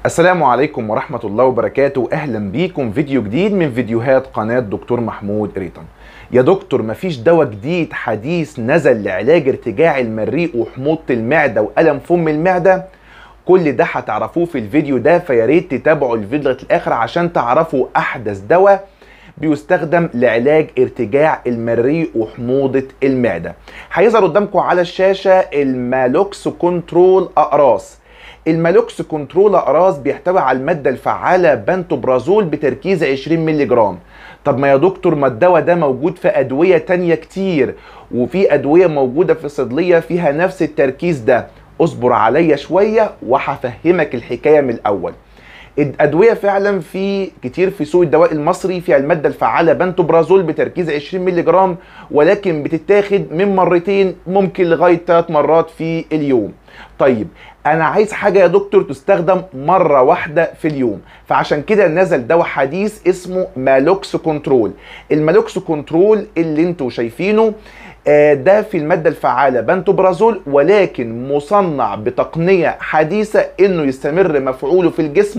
السلام عليكم ورحمة الله وبركاته أهلا بيكم فيديو جديد من فيديوهات قناة دكتور محمود ريتن يا دكتور مفيش دواء جديد حديث نزل لعلاج ارتجاع المريء وحموضة المعدة وألم فم المعدة كل ده هتعرفوه في الفيديو ده فيا ريت تتابعوا الفيديو لغايه الاخر عشان تعرفوا احدث دواء بيستخدم لعلاج ارتجاع المريء وحموضة المعدة هيظهر قدامكم على الشاشة المالوكس كنترول أقراص المالوكس كنترول أقراص بيحتوي على المادة الفعالة بنتوبرازول بتركيز 20 مللي جرام طب ما يا دكتور ما الدواء ده موجود في أدوية تانية كتير وفي أدوية موجودة في الصيدلية فيها نفس التركيز ده اصبر عليا شوية وهفهمك الحكاية من الأول الادويه فعلا في كتير في سوق الدواء المصري فيها الماده الفعاله بنتوبرازول بتركيز 20 مللي جرام ولكن بتتاخد من مرتين ممكن لغايه ثلاث مرات في اليوم طيب انا عايز حاجه يا دكتور تستخدم مره واحده في اليوم فعشان كده نزل دواء حديث اسمه مالوكس كنترول المالوكس كنترول اللي انتوا شايفينه ده في المادة الفعالة بنتوبرازول ولكن مصنع بتقنية حديثة انه يستمر مفعوله في الجسم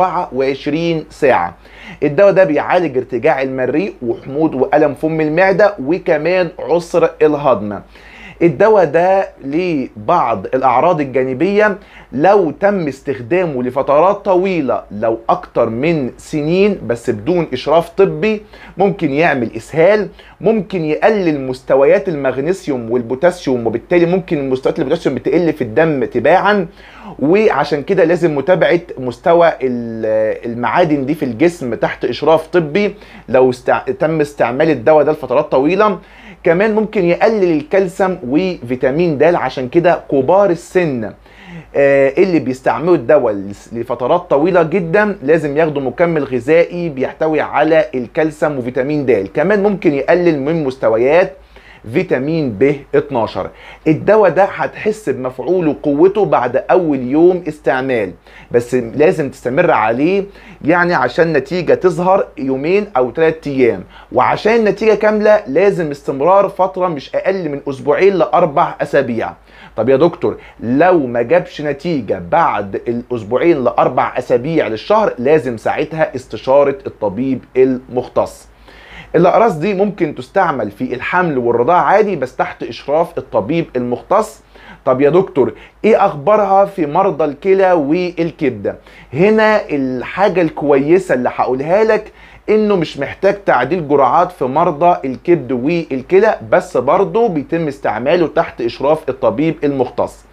24 ساعة الدواء ده بيعالج ارتجاع المريء وحموض وألم فم المعدة وكمان عسر الهضم الدواء ده ليه بعض الاعراض الجانبيه لو تم استخدامه لفترات طويله لو اكتر من سنين بس بدون اشراف طبي ممكن يعمل اسهال ممكن يقلل مستويات المغنيسيوم والبوتاسيوم وبالتالي ممكن مستويات البوتاسيوم بتقل في الدم تباعا وعشان كده لازم متابعه مستوى المعادن دي في الجسم تحت اشراف طبي لو استع... تم استعمال الدواء ده لفترات طويله كمان ممكن يقلل الكالسيوم وفيتامين د عشان كده كبار السن آه اللي بيستعملوا الدواء لفترات طويله جدا لازم ياخدوا مكمل غذائي بيحتوي على الكالسيوم وفيتامين د كمان ممكن يقلل من مستويات فيتامين ب 12 الدواء ده هتحس بمفعوله وقوته بعد اول يوم استعمال بس لازم تستمر عليه يعني عشان النتيجة تظهر يومين او ثلاثة ايام وعشان النتيجة كاملة لازم استمرار فترة مش اقل من اسبوعين لاربع اسابيع طب يا دكتور لو ما جابش نتيجة بعد الاسبوعين لاربع اسابيع للشهر لازم ساعتها استشارة الطبيب المختص الاقراص دي ممكن تستعمل في الحمل والرضاعه عادي بس تحت اشراف الطبيب المختص طب يا دكتور ايه اخبارها في مرضى الكلى والكبده هنا الحاجه الكويسه اللي هقولها لك انه مش محتاج تعديل جرعات في مرضى الكبد والكلى بس برضه بيتم استعماله تحت اشراف الطبيب المختص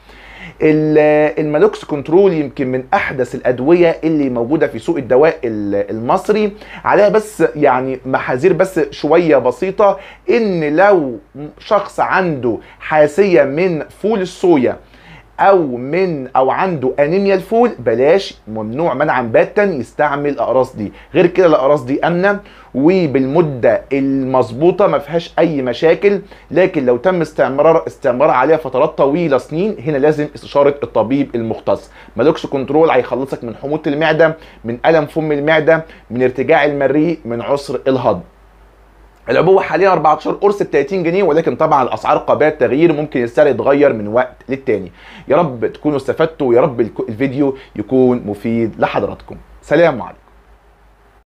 المالوكس كنترول يمكن من احدث الادويه اللي موجوده في سوق الدواء المصري عليها بس يعني محاذير بس شويه بسيطه ان لو شخص عنده حساسيه من فول الصويا او من او عنده انيميا الفول بلاش ممنوع منعا باتا يستعمل الاقراص دي غير كده الاقراص دي امنه وبالمده المظبوطه ما فيهاش اي مشاكل لكن لو تم استعمار استعمار عليها فترات طويله سنين هنا لازم استشاره الطبيب المختص مالوكس كنترول هيخلصك من حموضه المعده من الم فم المعده من ارتجاع المريء من عسر الهضم العبوه حاليا 14 قرص ب 30 جنيه ولكن طبعا الاسعار قابله للتغيير ممكن السعر يتغير من وقت للتاني يا رب تكونوا استفدتوا ويا رب الفيديو يكون مفيد لحضراتكم سلام عليكم